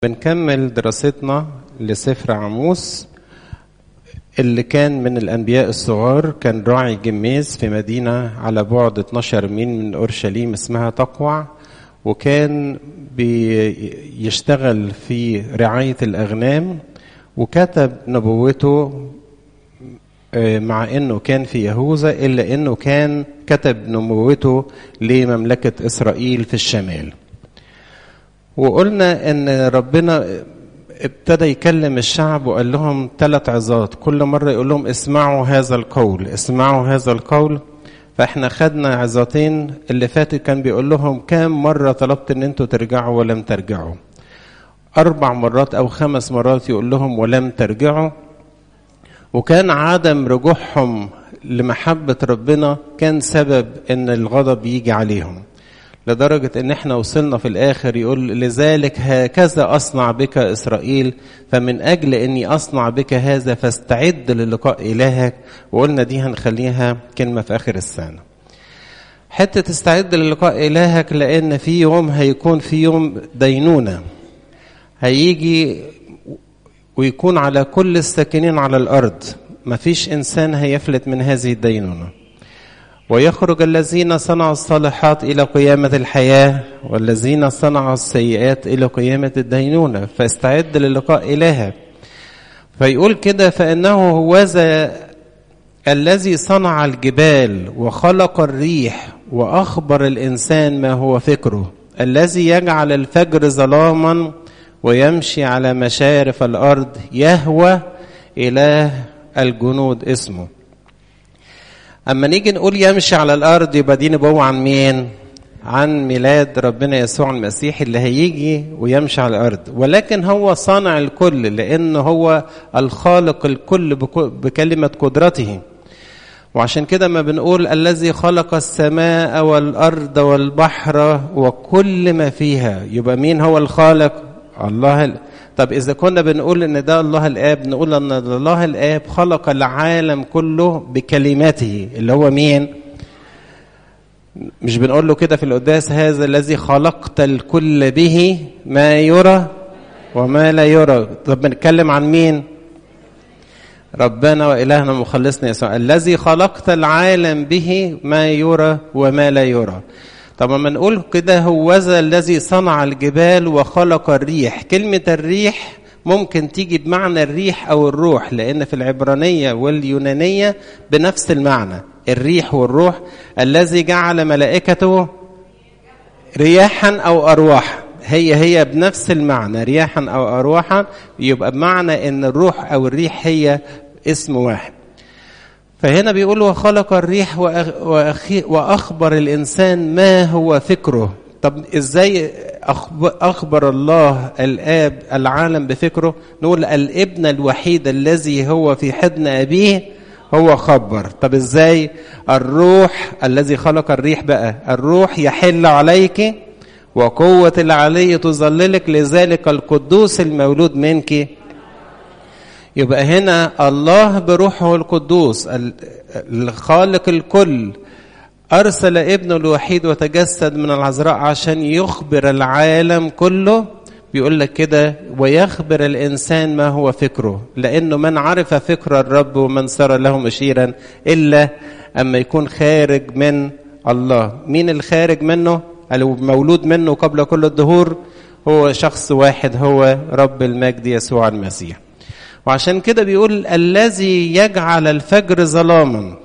بنكمل دراستنا لسفر عموس اللي كان من الأنبياء الصغار كان راعي جميز في مدينة على بعد 12 ميل من أورشليم اسمها تقوع وكان بيشتغل في رعاية الأغنام وكتب نبوته مع انه كان في يهوذا الا انه كان كتب نبوته لمملكه اسرائيل في الشمال. وقلنا ان ربنا ابتدى يكلم الشعب وقال لهم ثلاث عظات كل مره يقول لهم اسمعوا هذا القول اسمعوا هذا القول فاحنا خدنا عظتين اللي فاتت كان بيقول لهم كام مره طلبت ان انتوا ترجعوا ولم ترجعوا اربع مرات او خمس مرات يقول لهم ولم ترجعوا وكان عدم رجوعهم لمحبة ربنا كان سبب ان الغضب يجي عليهم لدرجة ان احنا وصلنا في الاخر يقول لذلك هكذا اصنع بك اسرائيل فمن اجل اني اصنع بك هذا فاستعد للقاء الهك وقلنا دي هنخليها كلمة في اخر السنة حتة استعد للقاء الهك لان في يوم هيكون في يوم دينونة هيجي ويكون على كل الساكنين على الارض مفيش انسان هيفلت من هذه الدينونه ويخرج الذين صنعوا الصالحات الى قيامه الحياه والذين صنعوا السيئات الى قيامه الدينونه فاستعد للقاء الهك فيقول كده فانه هو ذا الذي صنع الجبال وخلق الريح واخبر الانسان ما هو فكره الذي يجعل الفجر ظلاما ويمشي على مشارف الارض يهوى اله الجنود اسمه اما نيجي نقول يمشي على الارض يبقى دي نبوه عن مين عن ميلاد ربنا يسوع المسيح اللي هيجي ويمشي على الارض ولكن هو صانع الكل لانه هو الخالق الكل بكلمه قدرته وعشان كده ما بنقول الذي خلق السماء والارض والبحر وكل ما فيها يبقى مين هو الخالق الله طب إذا كنا بنقول إن ده الله الآب نقول أن الله الآب خلق العالم كله بكلماته اللي هو مين؟ مش بنقول له كده في القداس هذا الذي خلقت الكل به ما يرى وما لا يرى طب بنتكلم عن مين؟ ربنا وإلهنا مخلصنا يسوع الذي خلقت العالم به ما يرى وما لا يرى طب ما نقول كده هو ذا الذي صنع الجبال وخلق الريح كلمة الريح ممكن تيجي بمعنى الريح أو الروح لأن في العبرانية واليونانية بنفس المعنى الريح والروح الذي جعل ملائكته رياحا أو أرواحا هي هي بنفس المعنى رياحا أو أرواحا يبقى بمعنى أن الروح أو الريح هي اسم واحد فهنا بيقول وخلق الريح واخبر الانسان ما هو فكره طب ازاي اخبر الله الاب العالم بفكره نقول الابن الوحيد الذي هو في حضن ابيه هو خبر طب ازاي الروح الذي خلق الريح بقى الروح يحل عليك وقوة العلي تظللك لذلك القدوس المولود منك يبقى هنا الله بروحه القدوس الخالق الكل أرسل ابنه الوحيد وتجسد من العذراء عشان يخبر العالم كله بيقول لك كده ويخبر الإنسان ما هو فكره لأنه من عرف فكر الرب ومن صار له مشيرا إلا أما يكون خارج من الله مين الخارج منه المولود منه قبل كل الدهور هو شخص واحد هو رب المجد يسوع المسيح وعشان كده بيقول الذي يجعل الفجر ظلاما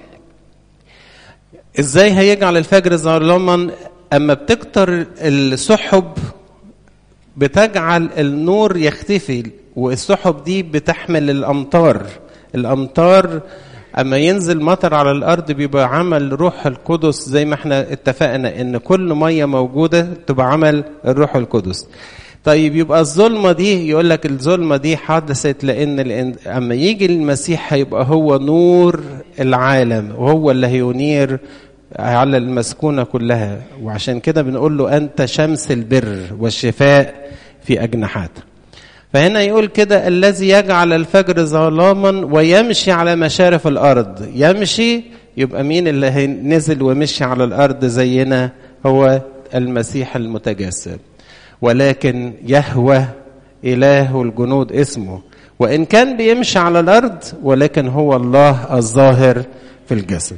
ازاي هيجعل الفجر ظلاما اما بتكتر السحب بتجعل النور يختفي والسحب دي بتحمل الامطار الامطار اما ينزل مطر على الارض بيبقى عمل روح القدس زي ما احنا اتفقنا ان كل ميه موجوده تبقى عمل الروح القدس طيب يبقى الظلمة دي يقول لك الظلمة دي حدثت لأن أما يجي المسيح هيبقى هو نور العالم وهو اللي هينير على المسكونة كلها وعشان كده بنقول له أنت شمس البر والشفاء في أجنحات فهنا يقول كده الذي يجعل الفجر ظلاما ويمشي على مشارف الأرض يمشي يبقى مين اللي نزل ومشي على الأرض زينا هو المسيح المتجسد ولكن يهوى إله الجنود اسمه وإن كان بيمشي على الأرض ولكن هو الله الظاهر في الجسد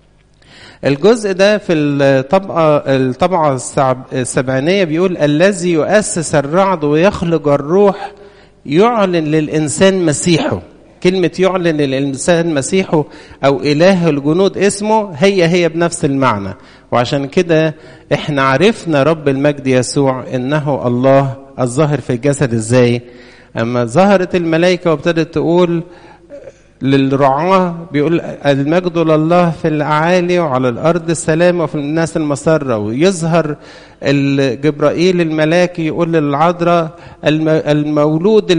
الجزء ده في الطبقة الطبعة السبعينية بيقول الذي يؤسس الرعد ويخلق الروح يعلن للإنسان مسيحه كلمة يعلن للإنسان مسيحه أو إله الجنود اسمه هي هي بنفس المعنى وعشان كده احنا عرفنا رب المجد يسوع إنه الله الظاهر في الجسد ازاي أما ظهرت الملائكة وابتدت تقول للرعاة بيقول المجد لله في الأعالي وعلى الأرض السلام وفي الناس المسرة ويظهر جبرائيل الملاكي يقول للعذراء المولود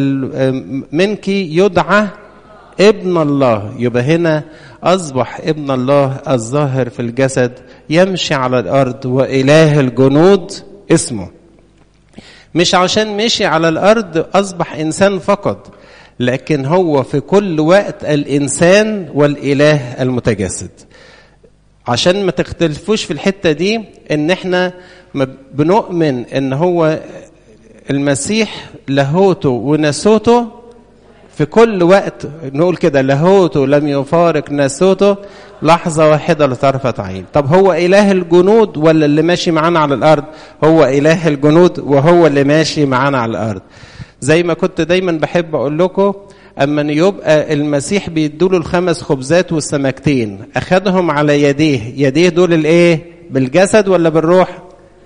منك يدعى ابن الله يبقى هنا أصبح ابن الله الظاهر في الجسد يمشي على الأرض وإله الجنود اسمه مش عشان مشي على الأرض أصبح إنسان فقط لكن هو في كل وقت الإنسان والإله المتجسد عشان ما تختلفوش في الحتة دي إن إحنا بنؤمن إن هو المسيح لاهوته وناسوته في كل وقت نقول كده لاهوته لم يفارق ناسوته لحظة واحدة لطرفة عين طب هو إله الجنود ولا اللي ماشي معانا على الأرض هو إله الجنود وهو اللي ماشي معانا على الأرض زي ما كنت دايما بحب أقول لكم أما يبقى المسيح بيدوله الخمس خبزات والسمكتين أخدهم على يديه يديه دول الإيه بالجسد ولا بالروح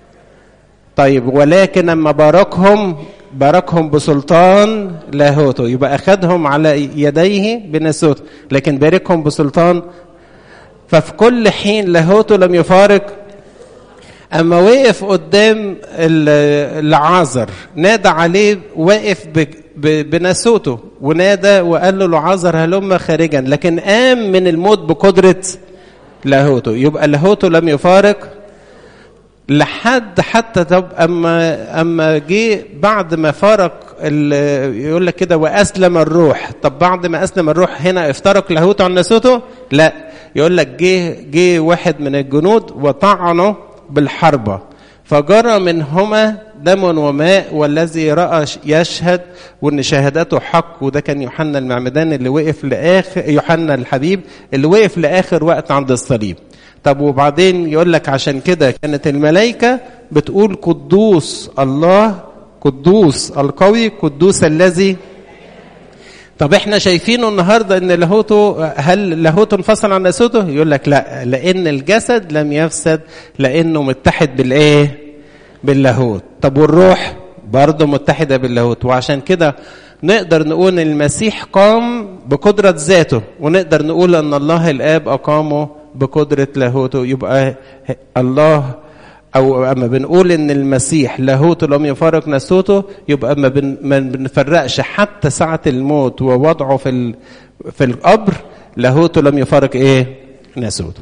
طيب ولكن أما باركهم باركهم بسلطان لاهوته يبقى أخدهم على يديه بناسوته لكن باركهم بسلطان ففي كل حين لاهوته لم يفارق أما وقف قدام العازر نادى عليه واقف بناسوته ونادى وقال له العازر هلم خارجا لكن قام من الموت بقدرة لاهوته يبقى لاهوته لم يفارق لحد حتى طب اما اما جه بعد ما فارق يقول لك كده واسلم الروح طب بعد ما اسلم الروح هنا افترق لاهوته عن ناسوته لا يقول لك جه جه واحد من الجنود وطعنه بالحربه فجرى منهما دم وماء والذي راى يشهد وان شهادته حق وده كان يوحنا المعمدان اللي وقف لاخر يوحنا الحبيب اللي وقف لاخر وقت عند الصليب طب وبعدين يقول لك عشان كده كانت الملائكة بتقول قدوس الله قدوس القوي قدوس الذي طب احنا شايفينه النهارده ان لاهوته هل لاهوته انفصل عن ناسوته؟ يقول لك لا لان الجسد لم يفسد لانه متحد بالايه؟ باللاهوت. طب والروح برضه متحده باللاهوت وعشان كده نقدر نقول ان المسيح قام بقدره ذاته ونقدر نقول ان الله الاب اقامه بقدرة لاهوته يبقى الله أو أما بنقول إن المسيح لاهوته لم يفارق ناسوته يبقى ما, بن ما بنفرقش حتى ساعة الموت ووضعه في ال في القبر لاهوته لم يفارق إيه؟ ناسوته.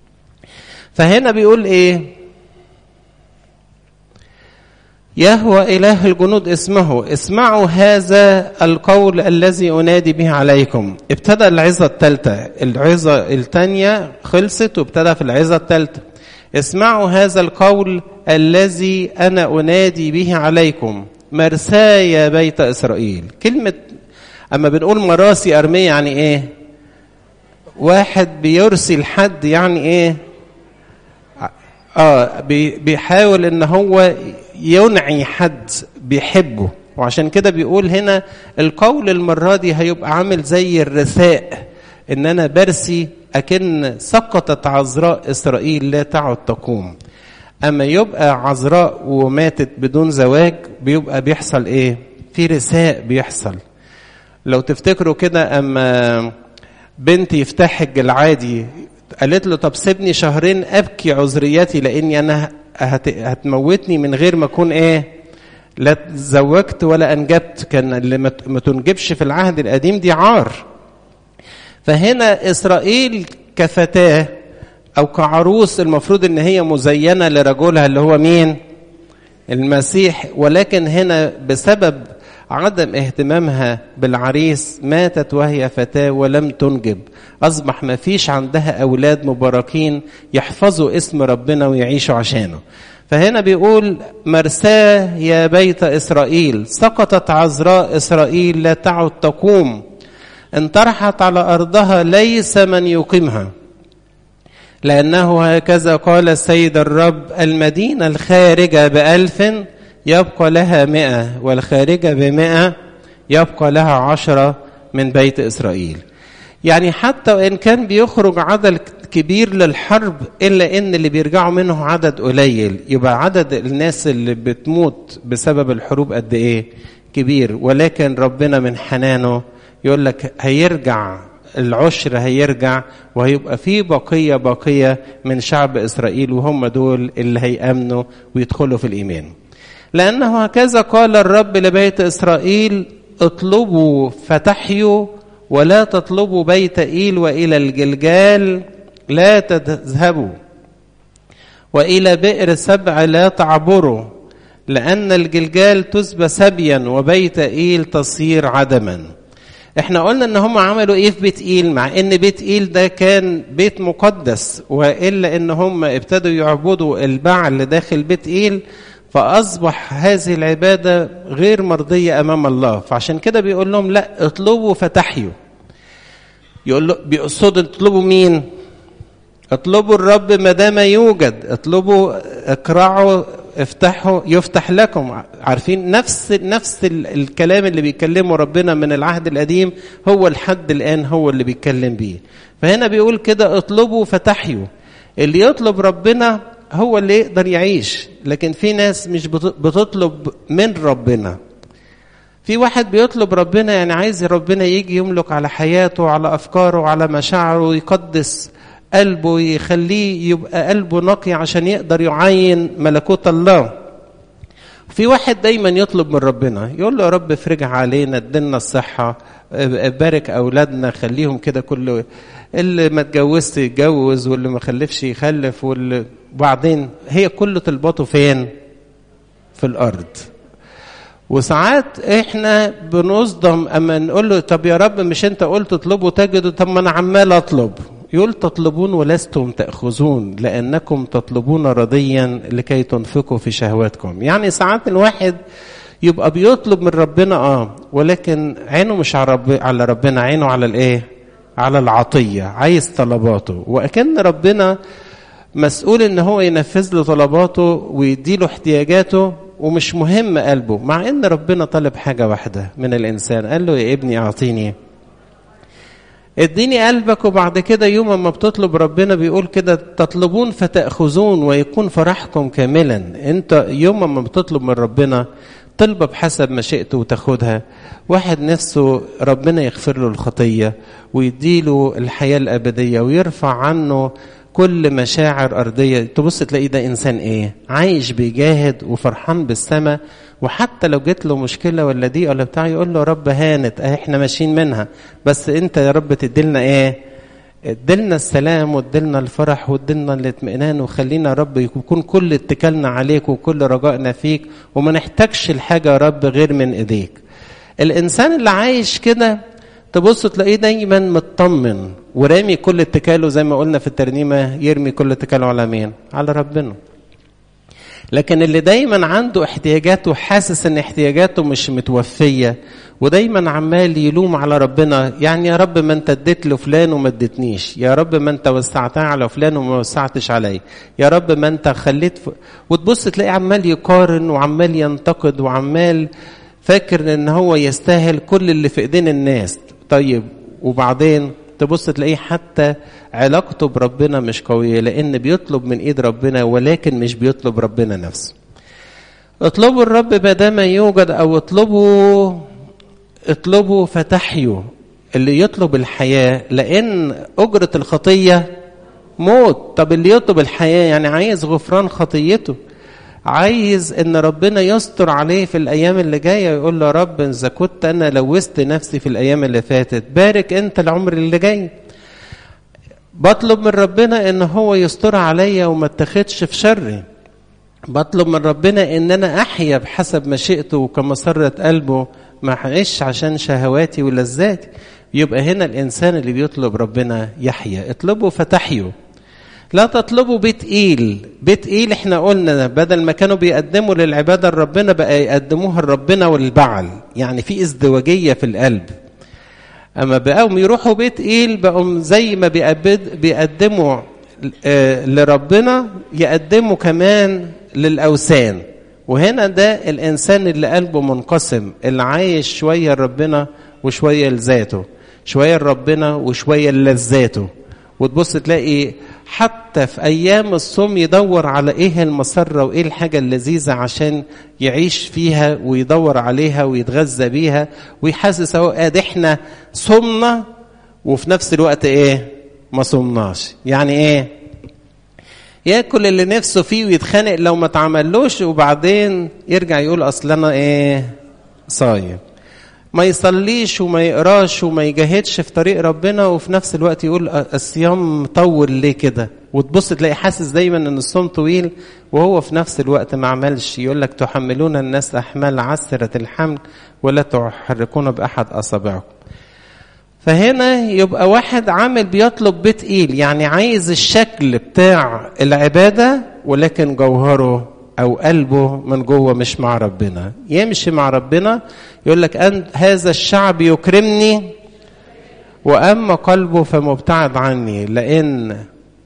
فهنا بيقول إيه؟ يهوى إله الجنود اسمه اسمعوا هذا القول الذي أنادي به عليكم ابتدى العظة الثالثة العظة الثانية خلصت وابتدى في العظة الثالثة اسمعوا هذا القول الذي أنا أنادي به عليكم مرسايا بيت إسرائيل كلمة أما بنقول مراسي أرمية يعني إيه واحد بيرسل حد يعني إيه اه بيحاول ان هو ينعي حد بيحبه وعشان كده بيقول هنا القول المرة دي هيبقى عامل زي الرثاء ان انا برسي اكن سقطت عذراء اسرائيل لا تعد تقوم اما يبقى عذراء وماتت بدون زواج بيبقى بيحصل ايه في رثاء بيحصل لو تفتكروا كده اما بنت يفتحج العادي قالت له طب سيبني شهرين ابكي عذريتي لاني انا هت... هتموتني من غير ما اكون ايه لا تزوجت ولا انجبت كان اللي ما تنجبش في العهد القديم دي عار فهنا اسرائيل كفتاه او كعروس المفروض ان هي مزينه لرجلها اللي هو مين المسيح ولكن هنا بسبب عدم اهتمامها بالعريس ماتت وهي فتاة ولم تنجب أصبح ما فيش عندها أولاد مباركين يحفظوا اسم ربنا ويعيشوا عشانه فهنا بيقول مرساه يا بيت إسرائيل سقطت عذراء إسرائيل لا تعد تقوم انطرحت على أرضها ليس من يقيمها لأنه هكذا قال السيد الرب المدينة الخارجة بألف يبقى لها مئة والخارجة بمئة يبقى لها عشرة من بيت إسرائيل يعني حتى وإن كان بيخرج عدد كبير للحرب إلا إن اللي بيرجعوا منه عدد قليل يبقى عدد الناس اللي بتموت بسبب الحروب قد إيه كبير ولكن ربنا من حنانه يقول لك هيرجع العشر هيرجع وهيبقى في بقية بقية من شعب إسرائيل وهم دول اللي هيأمنوا ويدخلوا في الإيمان لأنه هكذا قال الرب لبيت إسرائيل اطلبوا فتحيوا ولا تطلبوا بيت إيل وإلى الجلجال لا تذهبوا وإلى بئر سبع لا تعبروا لأن الجلجال تسبى سبيا وبيت إيل تصير عدما احنا قلنا ان هم عملوا ايه في بيت ايل مع ان بيت ايل ده كان بيت مقدس والا ان هم ابتدوا يعبدوا البعل اللي داخل بيت ايل فاصبح هذه العباده غير مرضيه امام الله فعشان كده بيقول لهم لا اطلبوا فتحيوا يقول له بيقصدوا اطلبوا مين اطلبوا الرب ما دام يوجد اطلبوا اقرعوا افتحوا يفتح لكم عارفين نفس نفس الكلام اللي بيكلمه ربنا من العهد القديم هو لحد الان هو اللي بيتكلم بيه فهنا بيقول كده اطلبوا فتحيوا اللي يطلب ربنا هو اللي يقدر يعيش لكن في ناس مش بتطلب من ربنا في واحد بيطلب ربنا يعني عايز ربنا يجي يملك على حياته على افكاره على مشاعره يقدس قلبه يخليه يبقى قلبه نقي عشان يقدر يعين ملكوت الله في واحد دايما يطلب من ربنا يقول له يا رب افرجها علينا ادينا الصحة بارك أولادنا خليهم كده كله اللي ما اتجوزش يتجوز واللي ما خلفش يخلف واللي وبعدين هي كل طلباته فين في الأرض وساعات احنا بنصدم اما نقول له طب يا رب مش انت قلت اطلبوا تجدوا طب ما انا عمال اطلب يقول تطلبون ولستم تأخذون لأنكم تطلبون رضيا لكي تنفقوا في شهواتكم يعني ساعات الواحد يبقى بيطلب من ربنا اه ولكن عينه مش على, رب على ربنا عينه على الايه على العطية عايز طلباته وأكن ربنا مسؤول ان هو ينفذ له طلباته ويديله احتياجاته ومش مهم قلبه مع ان ربنا طلب حاجة واحدة من الانسان قال له يا ابني اعطيني اديني قلبك وبعد كده يوم ما بتطلب ربنا بيقول كده تطلبون فتأخذون ويكون فرحكم كاملا انت يوم ما بتطلب من ربنا طلبة بحسب مشيئته وتاخدها واحد نفسه ربنا يغفر له الخطية ويديله الحياة الأبدية ويرفع عنه كل مشاعر أرضية تبص تلاقيه ده إنسان إيه عايش بيجاهد وفرحان بالسماء وحتى لو جت له مشكلة ولا دي ولا بتاع يقول له رب هانت اه احنا ماشيين منها بس انت يا رب تديلنا ايه اديلنا السلام واديلنا الفرح واديلنا الاطمئنان وخلينا يا رب يكون كل اتكالنا عليك وكل رجائنا فيك وما نحتاجش الحاجة يا رب غير من ايديك الانسان اللي عايش كده تبص تلاقيه دايما مطمن ورامي كل اتكاله زي ما قلنا في الترنيمة يرمي كل اتكاله على مين على ربنا لكن اللي دايما عنده احتياجاته حاسس ان احتياجاته مش متوفية ودايما عمال يلوم على ربنا يعني يا رب ما انت اديت لفلان وما اديتنيش يا رب ما انت وسعتها على فلان وما وسعتش علي يا رب ما انت خليت ف... وتبص تلاقيه عمال يقارن وعمال ينتقد وعمال فاكر ان هو يستاهل كل اللي في ايدين الناس طيب وبعدين تبص تلاقيه حتى علاقته بربنا مش قوية لأن بيطلب من إيد ربنا ولكن مش بيطلب ربنا نفسه اطلبوا الرب ما دام يوجد أو اطلبوا اطلبوا فتحيوا اللي يطلب الحياة لأن أجرة الخطية موت طب اللي يطلب الحياة يعني عايز غفران خطيته عايز ان ربنا يستر عليه في الايام اللي جايه يقول له يا رب اذا كنت انا لوثت نفسي في الايام اللي فاتت بارك انت العمر اللي جاي بطلب من ربنا ان هو يستر عليا وما اتخذش في شري بطلب من ربنا ان انا احيا بحسب مشيئته وكمسرة قلبه ما اعيش عشان شهواتي ولذاتي يبقى هنا الانسان اللي بيطلب ربنا يحيا اطلبوا فتحيوا لا تطلبوا بيت ايل بيت ايل احنا قلنا بدل ما كانوا بيقدموا للعباده لربنا بقى يقدموها لربنا والبعل يعني في ازدواجيه في القلب اما بقوا يروحوا بيت ايل بقوا زي ما بيقدموا لربنا يقدموا كمان للاوثان وهنا ده الانسان اللي قلبه منقسم اللي عايش شويه لربنا وشويه لذاته شويه لربنا وشويه للذاته وتبص تلاقي حتى في ايام الصوم يدور على ايه المسره وايه الحاجه اللذيذه عشان يعيش فيها ويدور عليها ويتغذى بيها ويحسس اهو ادي احنا صمنا وفي نفس الوقت ايه ما صمناش يعني ايه ياكل اللي نفسه فيه ويتخانق لو ما اتعملوش وبعدين يرجع يقول اصل انا ايه صايم ما يصليش وما يقراش وما يجاهدش في طريق ربنا وفي نفس الوقت يقول الصيام مطول ليه كده وتبص تلاقي حاسس دايما ان الصوم طويل وهو في نفس الوقت ما عملش يقول لك تحملون الناس احمال عسره الحمل ولا تحركون باحد اصابعكم فهنا يبقى واحد عامل بيطلب بيت ايل يعني عايز الشكل بتاع العباده ولكن جوهره او قلبه من جوه مش مع ربنا يمشي مع ربنا يقول لك أنت هذا الشعب يكرمني واما قلبه فمبتعد عني لان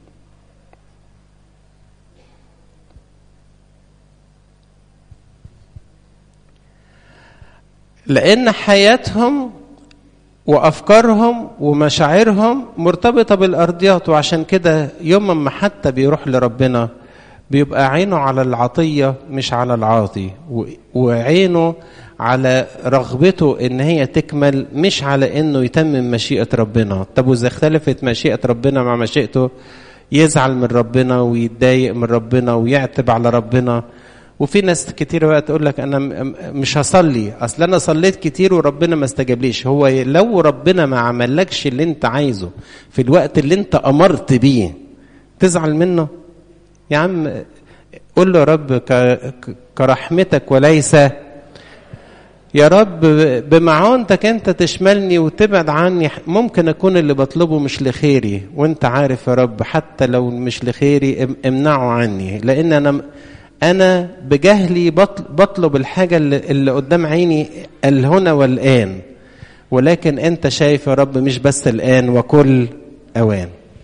لان حياتهم وافكارهم ومشاعرهم مرتبطه بالارضيات وعشان كده يوم ما حتى بيروح لربنا بيبقى عينه على العطيه مش على العاطي وعينه على رغبته ان هي تكمل مش على انه يتمم مشيئه ربنا طب واذا اختلفت مشيئه ربنا مع مشيئته يزعل من ربنا ويتضايق من ربنا ويعتب على ربنا وفي ناس كتير بقى تقول لك انا مش هصلي اصل انا صليت كتير وربنا ما استجابليش هو لو ربنا ما عملكش اللي انت عايزه في الوقت اللي انت امرت بيه تزعل منه يا عم قول له يا رب كرحمتك وليس يا رب بمعونتك انت تشملني وتبعد عني ممكن اكون اللي بطلبه مش لخيري وانت عارف يا رب حتى لو مش لخيري امنعه عني لان انا انا بجهلي بطلب الحاجه اللي قدام عيني الهنا والان ولكن انت شايف يا رب مش بس الان وكل اوان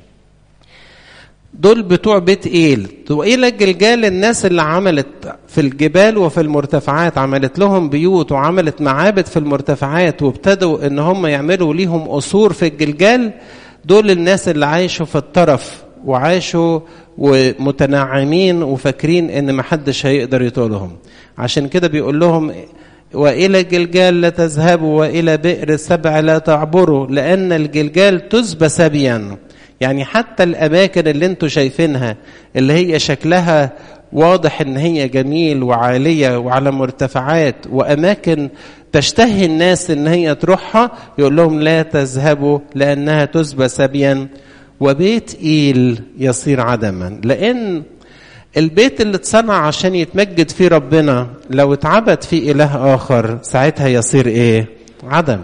دول بتوع بيت ايل وايه الجلجال الناس اللي عملت في الجبال وفي المرتفعات عملت لهم بيوت وعملت معابد في المرتفعات وابتدوا ان هم يعملوا ليهم قصور في الجلجال دول الناس اللي عايشوا في الطرف وعاشوا ومتنعمين وفاكرين ان محدش هيقدر يطولهم عشان كده بيقول لهم والى جلجال لا تذهبوا والى بئر سبع لا تعبروا لان الجلجال تسبى سبيا يعني حتى الاماكن اللي انتوا شايفينها اللي هي شكلها واضح ان هي جميل وعاليه وعلى مرتفعات واماكن تشتهي الناس ان هي تروحها يقول لهم لا تذهبوا لانها تسبى سبيا وبيت ايل يصير عدما لان البيت اللي اتصنع عشان يتمجد فيه ربنا لو اتعبد فيه اله اخر ساعتها يصير ايه عدم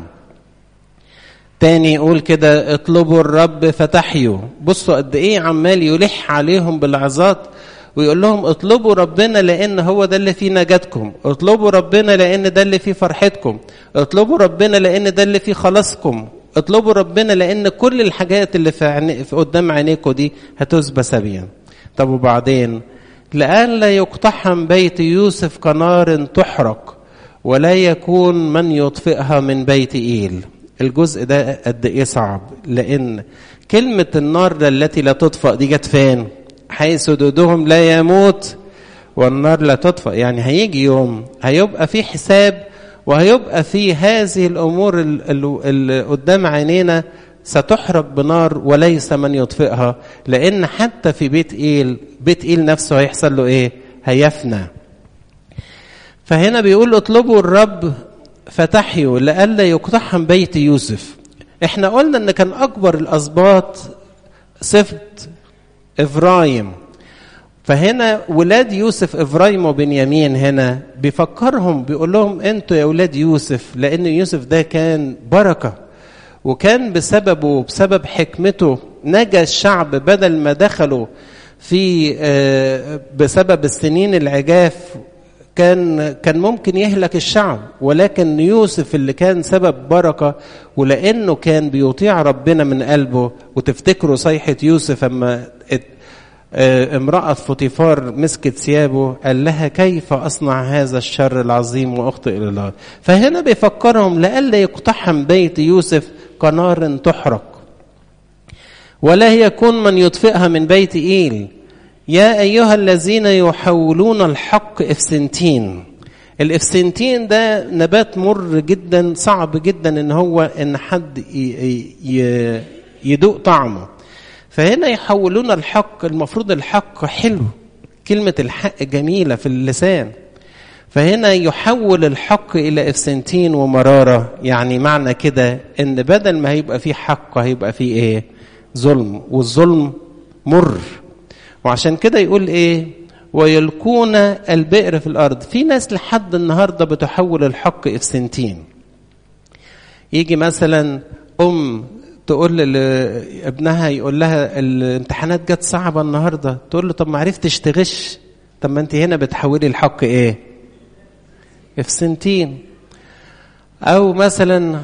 تاني يقول كده اطلبوا الرب فتحيوا بصوا قد ايه عمال يلح عليهم بالعظات ويقول لهم اطلبوا ربنا لان هو ده اللي فيه نجاتكم اطلبوا ربنا لان ده اللي فيه فرحتكم اطلبوا ربنا لان ده اللي فيه خلاصكم اطلبوا ربنا لان كل الحاجات اللي في, عيني في قدام عينيكم دي هتسبى سبيا طب وبعدين لئلا يقتحم بيت يوسف كنار تحرق ولا يكون من يطفئها من بيت ايل الجزء ده قد ايه صعب لان كلمه النار التي لا تطفأ دي جت فين حيث دودهم لا يموت والنار لا تطفأ يعني هيجي يوم هيبقى في حساب وهيبقى في هذه الامور اللي قدام عينينا ستحرق بنار وليس من يطفئها لان حتى في بيت ايل بيت ايل نفسه هيحصل له ايه هيفنى فهنا بيقول اطلبوا الرب فتحيوا لئلا يقتحم بيت يوسف احنا قلنا ان كان اكبر الاسباط سفت افرايم فهنا ولاد يوسف افرايم وبنيامين هنا بيفكرهم بيقول لهم انتوا يا ولاد يوسف لان يوسف ده كان بركه وكان بسببه بسبب حكمته نجا الشعب بدل ما دخلوا في بسبب السنين العجاف كان كان ممكن يهلك الشعب ولكن يوسف اللي كان سبب بركه ولانه كان بيطيع ربنا من قلبه وتفتكروا صيحه يوسف اما امرأة فطيفار مسكت ثيابه قال لها كيف أصنع هذا الشر العظيم وأخطئ إلى الله فهنا بيفكرهم لئلا يقتحم بيت يوسف كنار تحرق ولا يكون من يطفئها من بيت إيل يا أيها الذين يحولون الحق إفسنتين الإفسنتين ده نبات مر جدا صعب جدا إن هو إن حد يدوق طعمه فهنا يحولون الحق المفروض الحق حلو كلمة الحق جميلة في اللسان فهنا يحول الحق إلى إفسنتين ومرارة يعني معنى كده إن بدل ما هيبقى فيه حق هيبقى فيه إيه ظلم والظلم مر وعشان كده يقول إيه ويلقون البئر في الأرض في ناس لحد النهاردة بتحول الحق إفسنتين يجي مثلا أم تقول لابنها يقول لها الامتحانات جت صعبه النهارده تقول له طب ما عرفتش تغش طب ما انت هنا بتحولي الحق ايه في سنتين او مثلا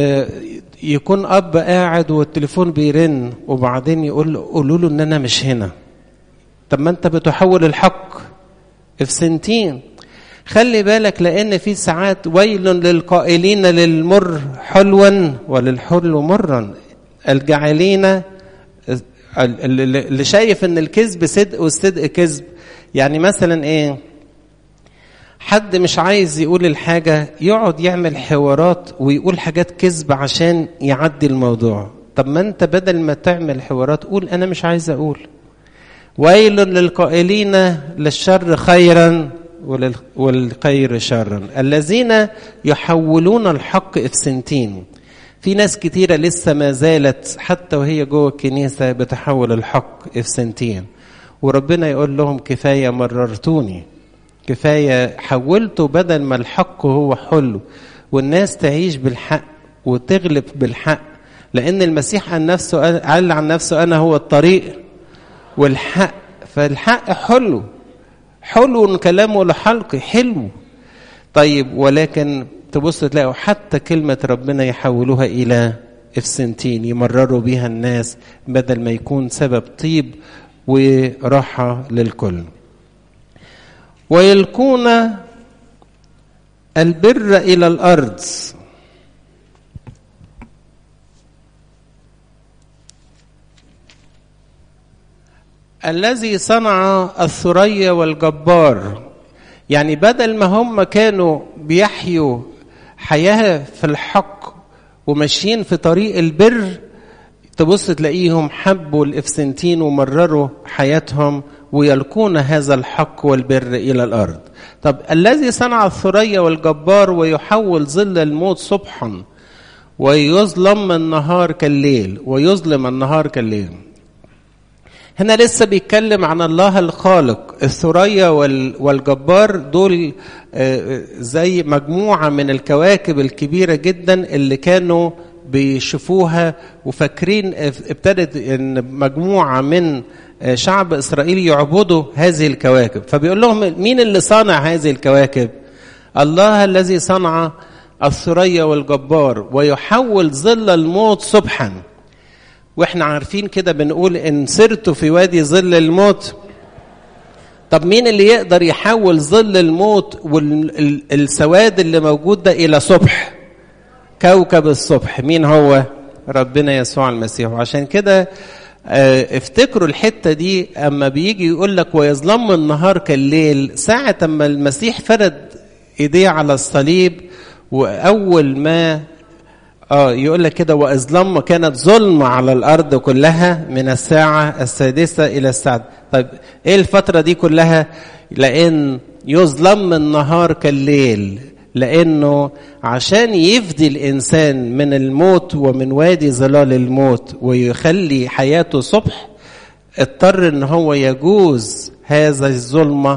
يكون اب قاعد والتليفون بيرن وبعدين يقول قولوا له ان انا مش هنا طب ما انت بتحول الحق في سنتين خلي بالك لان في ساعات ويل للقائلين للمر حلوا وللحلو مرا الجعلين اللي شايف ان الكذب صدق والصدق كذب يعني مثلا ايه حد مش عايز يقول الحاجة يقعد يعمل حوارات ويقول حاجات كذب عشان يعدي الموضوع طب ما انت بدل ما تعمل حوارات قول انا مش عايز اقول ويل للقائلين للشر خيرا والخير شرا الذين يحولون الحق افسنتين في ناس كتيرة لسه ما زالت حتى وهي جوه الكنيسة بتحول الحق افسنتين وربنا يقول لهم كفاية مررتوني كفاية حولته بدل ما الحق هو حلو والناس تعيش بالحق وتغلب بالحق لأن المسيح عن نفسه قال عن نفسه أنا هو الطريق والحق فالحق حلو حلو كلامه لحلق حلو طيب ولكن تبص تلاقوا حتى كلمة ربنا يحولوها إلى افسنتين يمرروا بيها الناس بدل ما يكون سبب طيب وراحة للكل ويلقون البر إلى الأرض الذي صنع الثريا والجبار يعني بدل ما هم كانوا بيحيوا حياة في الحق وماشيين في طريق البر تبص تلاقيهم حبوا الإفسنتين ومرروا حياتهم ويلقون هذا الحق والبر إلى الأرض طب الذي صنع الثريا والجبار ويحول ظل الموت صبحا ويظلم النهار كالليل ويظلم النهار كالليل هنا لسه بيتكلم عن الله الخالق الثريا والجبار دول زي مجموعة من الكواكب الكبيرة جدا اللي كانوا بيشوفوها وفاكرين ابتدت ان مجموعة من شعب اسرائيل يعبدوا هذه الكواكب فبيقول لهم مين اللي صنع هذه الكواكب الله الذي صنع الثريا والجبار ويحول ظل الموت صبحا واحنا عارفين كده بنقول ان سرت في وادي ظل الموت طب مين اللي يقدر يحول ظل الموت والسواد اللي موجود ده الى صبح كوكب الصبح مين هو ربنا يسوع المسيح وعشان كده افتكروا الحتة دي اما بيجي يقول لك ويظلم النهار كالليل ساعة اما المسيح فرد ايديه على الصليب واول ما اه يقول لك كده واظلم كانت ظلمه على الارض كلها من الساعه السادسه الى الساعه طيب ايه الفتره دي كلها لان يظلم النهار كالليل لانه عشان يفدي الانسان من الموت ومن وادي ظلال الموت ويخلي حياته صبح اضطر ان هو يجوز هذا الظلمه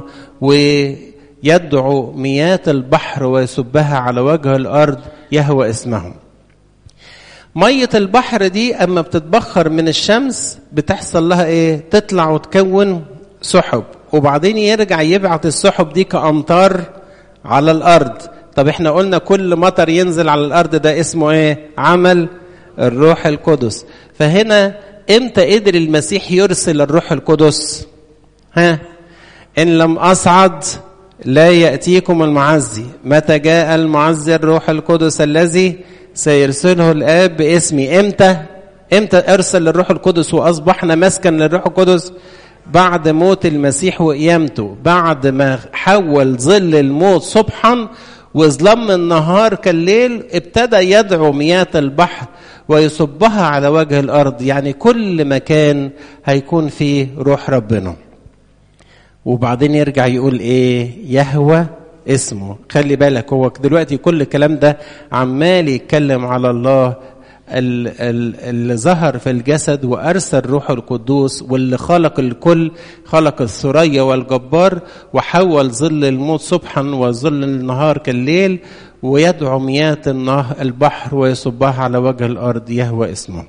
ويدعو مياه البحر ويسبها على وجه الارض يهوى اسمهم مية البحر دي أما بتتبخر من الشمس بتحصل لها إيه؟ تطلع وتكون سحب وبعدين يرجع يبعت السحب دي كأمطار على الأرض طب احنا قلنا كل مطر ينزل على الأرض ده اسمه إيه؟ عمل الروح القدس فهنا امتى قدر المسيح يرسل الروح القدس؟ ها؟ إن لم أصعد لا يأتيكم المعزي متى جاء المعزي الروح القدس الذي سيرسله الآب باسمي إمتى إمتى أرسل الروح القدس وأصبحنا مسكن للروح القدس بعد موت المسيح وقيامته بعد ما حول ظل الموت صبحا وظلم النهار كالليل ابتدى يدعو مياه البحر ويصبها على وجه الأرض يعني كل مكان هيكون فيه روح ربنا وبعدين يرجع يقول ايه يهوى اسمه خلي بالك هو دلوقتي كل الكلام ده عمال يتكلم على الله اللي ظهر في الجسد وارسل روح القدوس واللي خلق الكل خلق الثريا والجبار وحول ظل الموت صبحا وظل النهار كالليل ويدعو مياه البحر ويصبها على وجه الارض يهوى اسمه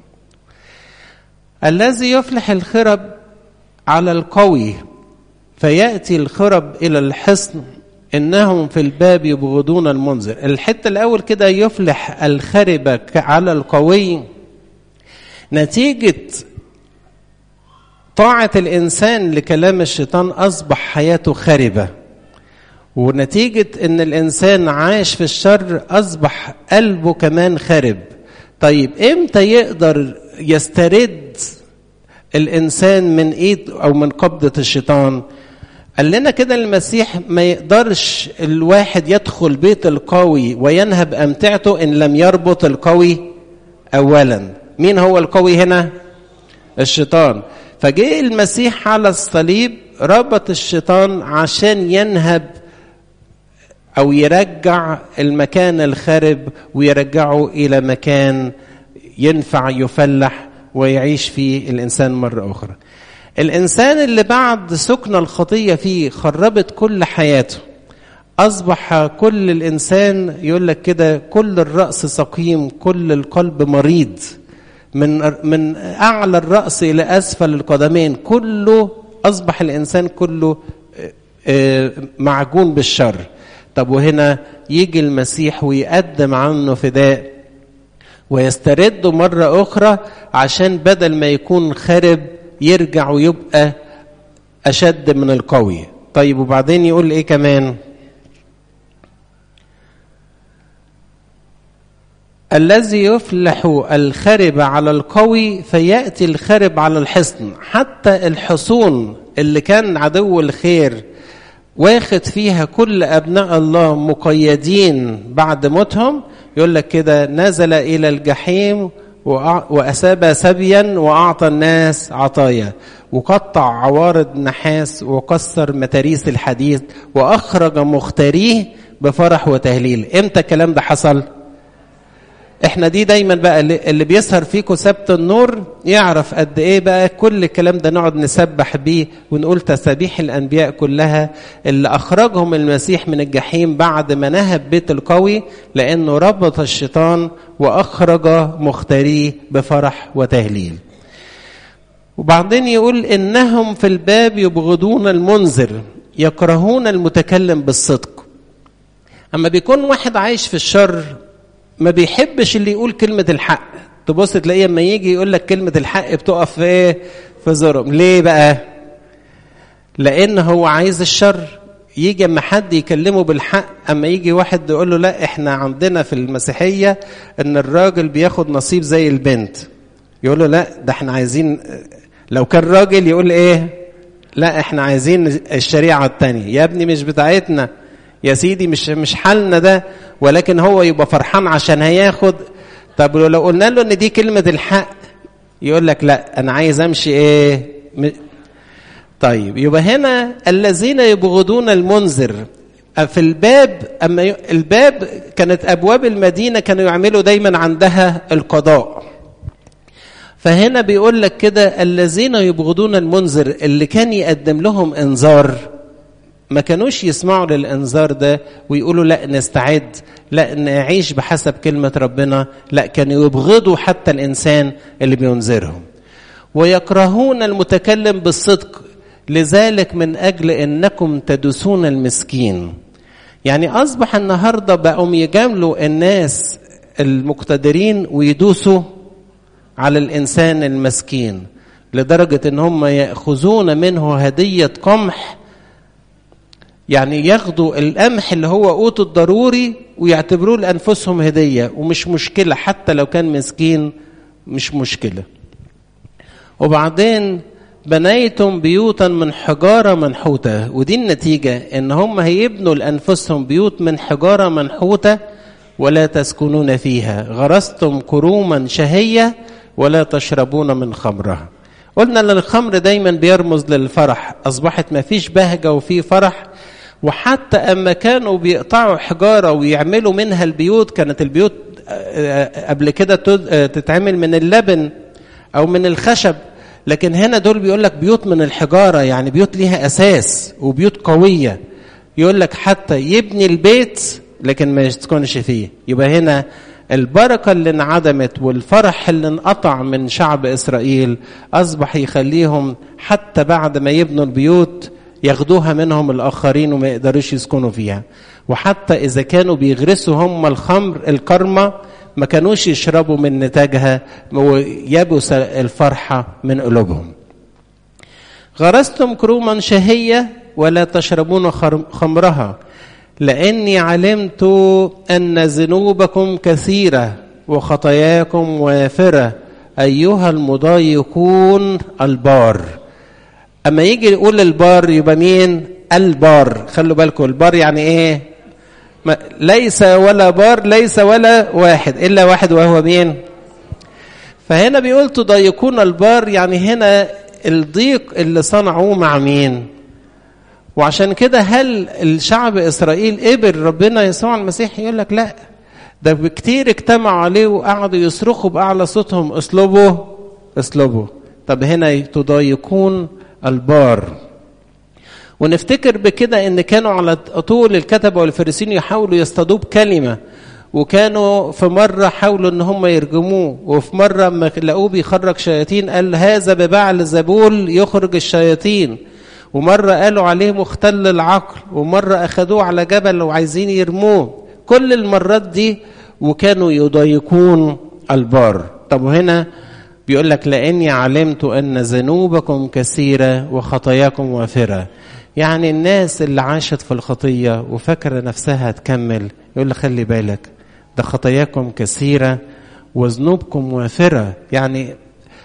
الذي يفلح الخرب على القوي فيأتي الخرب إلى الحصن إنهم في الباب يبغضون المنذر الحتة الأول كده يفلح الخرب على القوي نتيجة طاعة الإنسان لكلام الشيطان أصبح حياته خربة ونتيجة إن الإنسان عاش في الشر أصبح قلبه كمان خرب طيب إمتى يقدر يسترد الإنسان من إيد أو من قبضة الشيطان قال لنا كده المسيح ما يقدرش الواحد يدخل بيت القوي وينهب أمتعته إن لم يربط القوي أولا مين هو القوي هنا الشيطان فجاء المسيح على الصليب ربط الشيطان عشان ينهب أو يرجع المكان الخرب ويرجعه إلى مكان ينفع يفلح ويعيش فيه الإنسان مرة أخرى الإنسان اللي بعد سكن الخطية فيه خربت كل حياته أصبح كل الإنسان يقول لك كده كل الرأس سقيم كل القلب مريض من من أعلى الرأس إلى أسفل القدمين كله أصبح الإنسان كله معجون بالشر طب وهنا يجي المسيح ويقدم عنه فداء ويسترده مرة أخرى عشان بدل ما يكون خرب يرجع ويبقى أشد من القوي طيب وبعدين يقول إيه كمان الذي يفلح الخرب على القوي فيأتي الخرب على الحصن حتى الحصون اللي كان عدو الخير واخد فيها كل أبناء الله مقيدين بعد موتهم يقول لك كده نزل إلى الجحيم وأساب سبيا وأعطى الناس عطايا وقطع عوارض نحاس وكسر متاريس الحديد وأخرج مختاريه بفرح وتهليل إمتى الكلام ده حصل؟ احنا دي دايما بقى اللي بيسهر فيكم سبت النور يعرف قد ايه بقى كل الكلام ده نقعد نسبح بيه ونقول تسابيح الانبياء كلها اللي اخرجهم المسيح من الجحيم بعد ما نهب بيت القوي لانه ربط الشيطان واخرج مختاريه بفرح وتهليل وبعدين يقول انهم في الباب يبغضون المنذر يكرهون المتكلم بالصدق اما بيكون واحد عايش في الشر ما بيحبش اللي يقول كلمة الحق تبص تلاقيه لما يجي يقول لك كلمة الحق بتقف في ايه في زرم ليه بقى لان هو عايز الشر يجي اما حد يكلمه بالحق اما يجي واحد يقول له لا احنا عندنا في المسيحية ان الراجل بياخد نصيب زي البنت يقول له لا ده احنا عايزين لو كان راجل يقول ايه لا احنا عايزين الشريعة التانية يا ابني مش بتاعتنا يا سيدي مش مش حالنا ده ولكن هو يبقى فرحان عشان هياخد طب لو قلنا له ان دي كلمة الحق يقول لك لا انا عايز امشي ايه م... طيب يبقى هنا الذين يبغضون المنذر في الباب اما ي... الباب كانت ابواب المدينه كانوا يعملوا دايما عندها القضاء فهنا بيقول لك كده الذين يبغضون المنذر اللي كان يقدم لهم انذار ما كانوش يسمعوا للانذار ده ويقولوا لا نستعد لا نعيش بحسب كلمه ربنا لا كانوا يبغضوا حتى الانسان اللي بينذرهم ويكرهون المتكلم بالصدق لذلك من اجل انكم تدوسون المسكين يعني اصبح النهارده بقوا يجاملوا الناس المقتدرين ويدوسوا على الانسان المسكين لدرجه ان هم ياخذون منه هديه قمح يعني ياخدوا القمح اللي هو قوت الضروري ويعتبروه لانفسهم هديه ومش مشكله حتى لو كان مسكين مش مشكله وبعدين بنيتم بيوتا من حجاره منحوته ودي النتيجه ان هم هيبنوا لانفسهم بيوت من حجاره منحوته ولا تسكنون فيها غرستم كروما شهيه ولا تشربون من خمرها قلنا ان الخمر دايما بيرمز للفرح اصبحت ما فيش بهجه وفي فرح وحتى اما كانوا بيقطعوا حجاره ويعملوا منها البيوت كانت البيوت قبل كده تتعمل من اللبن او من الخشب لكن هنا دول بيقول لك بيوت من الحجاره يعني بيوت ليها اساس وبيوت قويه يقول لك حتى يبني البيت لكن ما يسكنش فيه يبقى هنا البركه اللي انعدمت والفرح اللي انقطع من شعب اسرائيل اصبح يخليهم حتى بعد ما يبنوا البيوت ياخدوها منهم الاخرين وما يقدروش يسكنوا فيها وحتى اذا كانوا بيغرسوا هم الخمر الكرمه ما كانوش يشربوا من نتاجها ويبس الفرحه من قلوبهم غرستم كروما شهيه ولا تشربون خمرها لاني علمت ان ذنوبكم كثيره وخطاياكم وافره ايها المضايقون البار اما يجي يقول البار يبقى مين البار خلوا بالكم البار يعني ايه ليس ولا بار ليس ولا واحد الا واحد وهو مين فهنا بيقول تضايقون البار يعني هنا الضيق اللي صنعوه مع مين وعشان كده هل الشعب اسرائيل قبل ربنا يسوع المسيح يقول لك لا ده كتير اجتمعوا عليه وقعدوا يصرخوا باعلى صوتهم اسلوبه اسلوبه طب هنا تضايقون البار ونفتكر بكده ان كانوا على طول الكتبه والفريسين يحاولوا يصطادوه بكلمه وكانوا في مرة حاولوا ان هم يرجموه وفي مرة ما لقوه بيخرج شياطين قال هذا ببعل زبول يخرج الشياطين ومرة قالوا عليه مختل العقل ومرة أخذوه على جبل وعايزين يرموه كل المرات دي وكانوا يضايقون البار طب وهنا بيقول لك لاني علمت ان ذنوبكم كثيره وخطاياكم وافره يعني الناس اللي عاشت في الخطيه وفاكره نفسها تكمل يقول لك خلي بالك ده خطاياكم كثيره وذنوبكم وافره يعني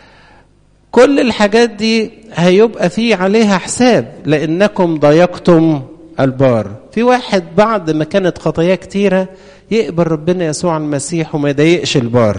كل الحاجات دي هيبقى في عليها حساب لانكم ضيقتم البار في واحد بعد ما كانت خطاياه كتيره يقبل ربنا يسوع المسيح وما يضايقش البار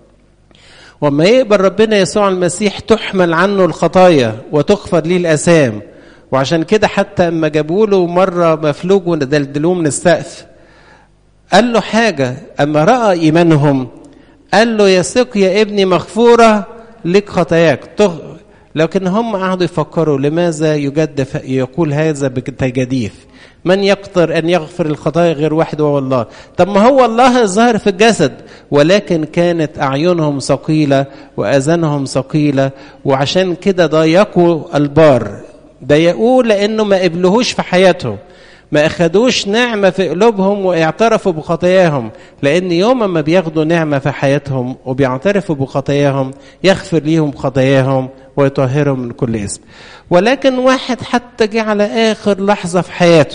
وما يقبل ربنا يسوع المسيح تحمل عنه الخطايا وتغفر ليه الاسام وعشان كده حتى اما جابوا له مره مفلوج ودلدلوه من السقف قال له حاجه اما راى ايمانهم قال له يثق يا ابني مغفوره لك خطاياك لكن هم قعدوا يفكروا لماذا يجدف يقول هذا بتجاديف من يقدر ان يغفر الخطايا غير واحد وهو الله طب ما هو الله الظاهر في الجسد ولكن كانت اعينهم ثقيله واذانهم ثقيله وعشان كده ضايقوا البار ضايقوه لانه ما قبلوهوش في حياتهم ما اخدوش نعمه في قلوبهم واعترفوا بخطاياهم لان يوم ما بياخدوا نعمه في حياتهم وبيعترفوا بخطاياهم يغفر ليهم خطاياهم ويطهرهم من كل اسم ولكن واحد حتى جه على اخر لحظه في حياته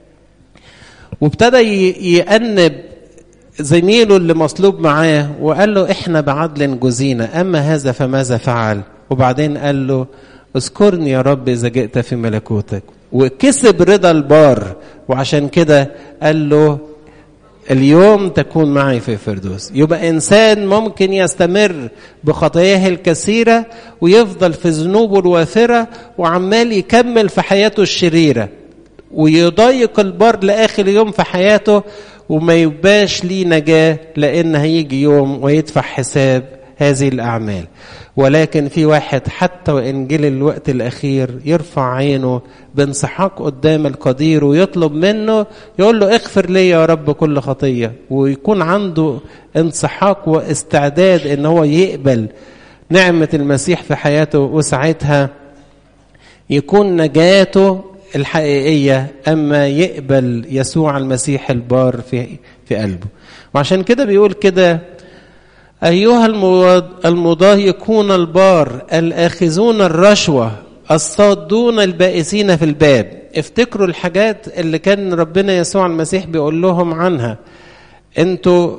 وابتدى يأنب زميله اللي مصلوب معاه وقال له احنا بعدل جزينا اما هذا فماذا فعل وبعدين قال له اذكرني يا رب اذا جئت في ملكوتك وكسب رضا البار وعشان كده قال له اليوم تكون معي في الفردوس يبقى انسان ممكن يستمر بخطاياه الكثيره ويفضل في ذنوبه الواثره وعمال يكمل في حياته الشريره ويضايق البار لاخر يوم في حياته وما يبقاش ليه نجاه لان هيجي يوم ويدفع حساب هذه الأعمال ولكن في واحد حتى وإن جه الوقت الأخير يرفع عينه بانسحاق قدام القدير ويطلب منه يقول له اغفر لي يا رب كل خطية ويكون عنده انسحاق واستعداد ان هو يقبل نعمة المسيح في حياته وساعتها يكون نجاته الحقيقية أما يقبل يسوع المسيح البار في في قلبه وعشان كده بيقول كده أيها المضايقون البار الآخذون الرشوة الصادون البائسين في الباب افتكروا الحاجات اللي كان ربنا يسوع المسيح بيقول لهم عنها انتوا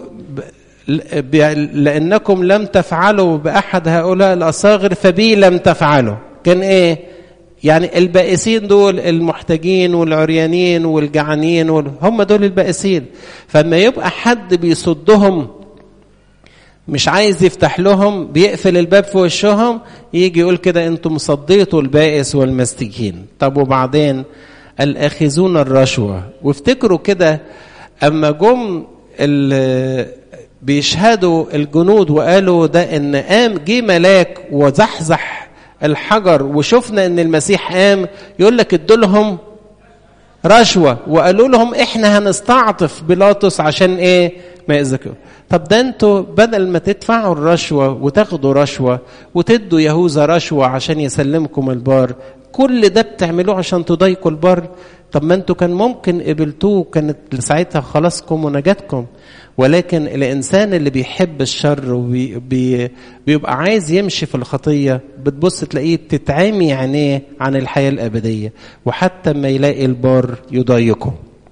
لأنكم لم تفعلوا بأحد هؤلاء الأصاغر فبي لم تفعلوا كان إيه يعني البائسين دول المحتاجين والعريانين والجعانين هم دول البائسين فما يبقى حد بيصدهم مش عايز يفتح لهم بيقفل الباب في وشهم يجي يقول كده انتم صديتوا البائس والمسكين طب وبعدين الاخذون الرشوه وافتكروا كده اما جم بيشهدوا الجنود وقالوا ده ان قام جه ملاك وزحزح الحجر وشفنا ان المسيح قام يقول لك ادولهم رشوه وقالوا لهم احنا هنستعطف بيلاطس عشان ايه ما يأذكوا طب ده انتوا بدل ما تدفعوا الرشوه وتاخدوا رشوه وتدوا يهوذا رشوه عشان يسلمكم البار كل ده بتعملوه عشان تضايقوا البار طب ما انتوا كان ممكن قبلتوه كانت ساعتها خلاصكم ونجاتكم ولكن الانسان اللي بيحب الشر وبيبقى عايز يمشي في الخطيه بتبص تلاقيه بتتعمي عينيه عن الحياه الابديه وحتى ما يلاقي البار يضايقه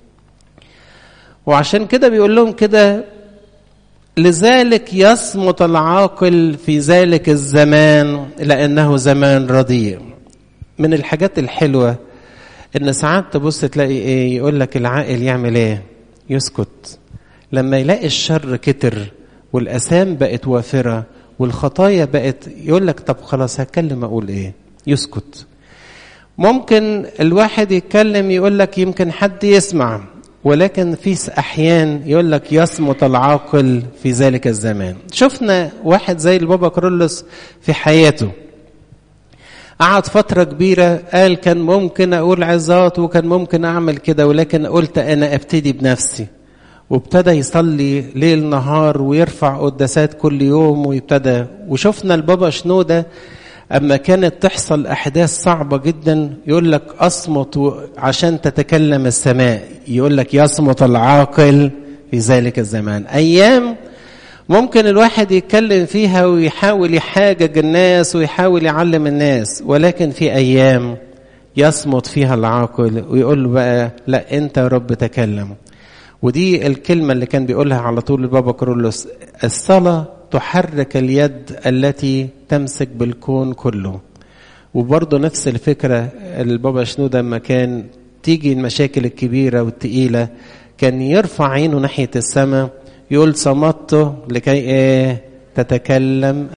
وعشان كده بيقول لهم كده لذلك يصمت العاقل في ذلك الزمان لانه زمان رديء من الحاجات الحلوه ان ساعات تبص تلاقي ايه يقول لك العاقل يعمل ايه يسكت لما يلاقي الشر كتر والاسام بقت وافره والخطايا بقت يقول لك طب خلاص هتكلم اقول ايه يسكت ممكن الواحد يتكلم يقول لك يمكن حد يسمع ولكن في احيان يقول لك يصمت العاقل في ذلك الزمان شفنا واحد زي البابا كرولوس في حياته قعد فترة كبيرة قال كان ممكن أقول عظات وكان ممكن أعمل كده ولكن قلت أنا أبتدي بنفسي وابتدى يصلي ليل نهار ويرفع قداسات كل يوم ويبتدى وشفنا البابا شنودة أما كانت تحصل أحداث صعبة جدا يقول لك أصمت عشان تتكلم السماء يقول لك يصمت العاقل في ذلك الزمان أيام ممكن الواحد يتكلم فيها ويحاول يحاجج الناس ويحاول يعلم الناس ولكن في أيام يصمت فيها العاقل ويقول له بقى لا أنت يا رب تكلم ودي الكلمة اللي كان بيقولها على طول البابا كرولوس الصلاة تحرك اليد التي تمسك بالكون كله وبرضه نفس الفكرة البابا شنودة لما كان تيجي المشاكل الكبيرة والتقيلة كان يرفع عينه ناحية السماء يقول صمت لكي ايه تتكلم